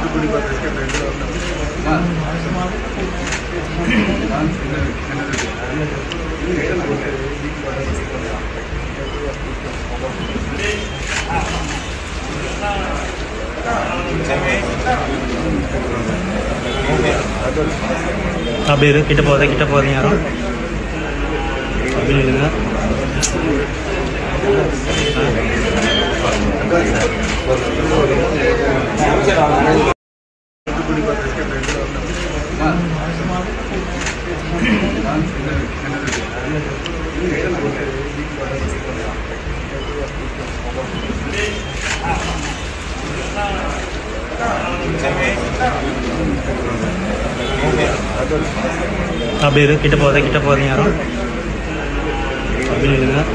அப்படி இரு கிட்ட போகாத கிட்ட போகாதீங்க யாரும் அப்படி இல்லைங்க அப்படி இரு கிட்ட போகாத கிட்ட போகாதீங்க யாரும் அப்படி இல்லைங்க